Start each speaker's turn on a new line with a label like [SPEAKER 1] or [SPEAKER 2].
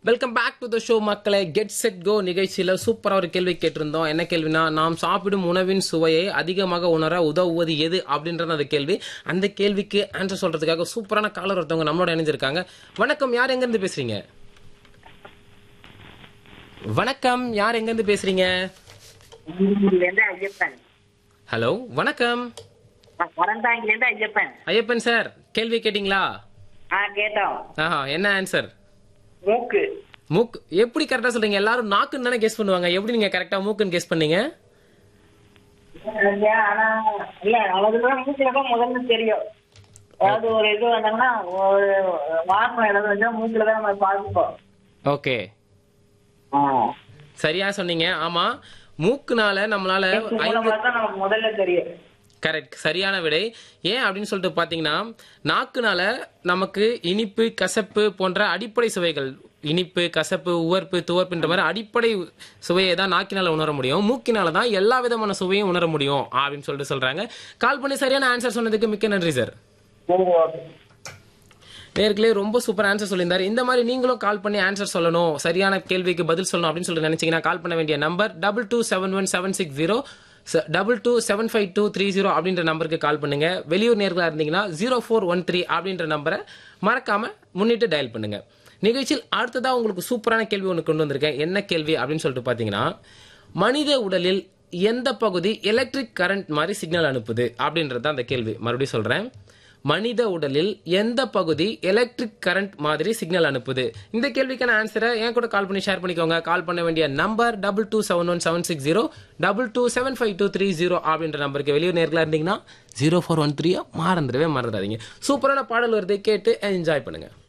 [SPEAKER 1] Welcome back to the show மக்களே get set go நிகழ்ச்சியில சூப்பரா ஒரு கேள்வி கேட்டிருந்தோம் என்ன கேள்வினா நாம் சாப்பிடும் உணவின் சுவையை அதிகமாக உணர உதவுவது எது அப்படின்றது அந்த கேள்வி அந்த கேள்விக்கு ஆன்சர் சொல்றதுக்காக சூப்பரான காலர் ஒருத்தவங்க நம்மளோட இணைஞ்சிருக்காங்க வணக்கம் யார் எங்க இருந்து பேசுறீங்க வணக்கம் யார் எங்க இருந்து பேசுறீங்க
[SPEAKER 2] இருந்து ஐயப்பன்
[SPEAKER 1] ஹலோ வணக்கம்
[SPEAKER 2] நான் பரந்தாங்கிலேருந்து ஐயப்பன்
[SPEAKER 1] ஐயப்பன் சார் கேள்வி கேட்டிங்களா
[SPEAKER 2] ஆ கேட்டோம்
[SPEAKER 1] ஆஹா என்ன ஆன்சர்
[SPEAKER 2] மூக்கு
[SPEAKER 1] மூக்கு எப்படி கரெக்டா சொல்றீங்க எல்லாரும் நாக்குன்னு தானே கெஸ் பண்ணுவாங்க எப்படி நீங்க கரெக்டா மூக்குன்னு கெஸ் பண்ணீங்க
[SPEAKER 2] ஐயா, ஆனா இல்ல அவங்களுக்கு மூக்குல தான் முதல்ல தெரியும் அதாவது ஒரு இது வந்தாங்கன்னா ஒரு வாசம் ஏதாவது வந்தா மூக்குல தான் நம்ம பார்த்துப்போம்
[SPEAKER 1] ஓகே
[SPEAKER 2] ஆ.
[SPEAKER 1] சரியா சொன்னீங்க ஆமா மூக்குனால நம்மளால
[SPEAKER 2] மூக்கு
[SPEAKER 1] ஐந்து
[SPEAKER 2] மூலமா தான் நமக்கு முதல்ல தெரியும்
[SPEAKER 1] கரெக்ட் சரியான விடை ஏன் அப்படின்னு சொல்லிட்டு பாத்தீங்கன்னா நாக்குனால நமக்கு இனிப்பு கசப்பு போன்ற அடிப்படை சுவைகள் இனிப்பு கசப்பு உவர்ப்பு துவர்ப்புன்ற மாதிரி அடிப்படை சுவையை தான் நாக்கினால உணர முடியும் மூக்கினால தான் எல்லா விதமான சுவையும் உணர முடியும் அப்படின்னு சொல்லிட்டு சொல்றாங்க கால் பண்ணி சரியான ஆன்சர் சொன்னதுக்கு மிக்க நன்றி சார்
[SPEAKER 2] சரி, ஓகே.
[SPEAKER 1] நேர்களே ரொம்ப சூப்பர் ஆன்சர் சொல்லியிருந்தாரு இந்த மாதிரி நீங்களும் கால் பண்ணி ஆன்சர் சொல்லணும் சரியான கேள்விக்கு பதில் சொல்லணும் அப்படின்னு சொல்லி நினைச்சீங்கன்னா கால் பண்ண வேண்டிய number double two seven one seven six zero double two seven five two three zero அப்படின்ற நம்பருக்கு கால் பண்ணுங்க வெளியூர் நேர்களா இருந்தீங்கன்னா ஜீரோ ஃபோர் ஒன் த்ரீ அப்படின்ற நம்பரை மறக்காம முன்னிட்டு டயல் பண்ணுங்க நிகழ்ச்சியில் அடுத்ததா உங்களுக்கு சூப்பரான கேள்வி ஒன்று கொண்டு வந்திருக்கேன் என்ன கேள்வி அப்படின்னு சொல்லிட்டு பாத்தீங்கன்னா மனித உடலில் எந்த பகுதி எலக்ட்ரிக் கரண்ட் மாதிரி சிக்னல் அனுப்புது அப்படின்றது தான் அந்த கேள்வி மறுபடியும் சொல்றேன் மனித உடலில் எந்த பகுதி எலக்ட்ரிக் கரண்ட் மாதிரி சிக்னல் அனுப்புது இந்த கேள்விக்கான ஆன்சரை என் கூட கால் பண்ணி ஷேர் பண்ணிக்கோங்க கால் பண்ண வேண்டிய number double two seven one seven six zero double two seven five two three zero அப்படின்ற நம்பருக்கு வெளியூர் நேர்களா இருந்தீங்கன்னா ஜீரோ ஃபோர் ஒன் த்ரீ மறந்துடவே மறந்துடாதீங்க சூப்பரான பாடல் வருது கேட்டு என்ஜாய் பண்ணுங்க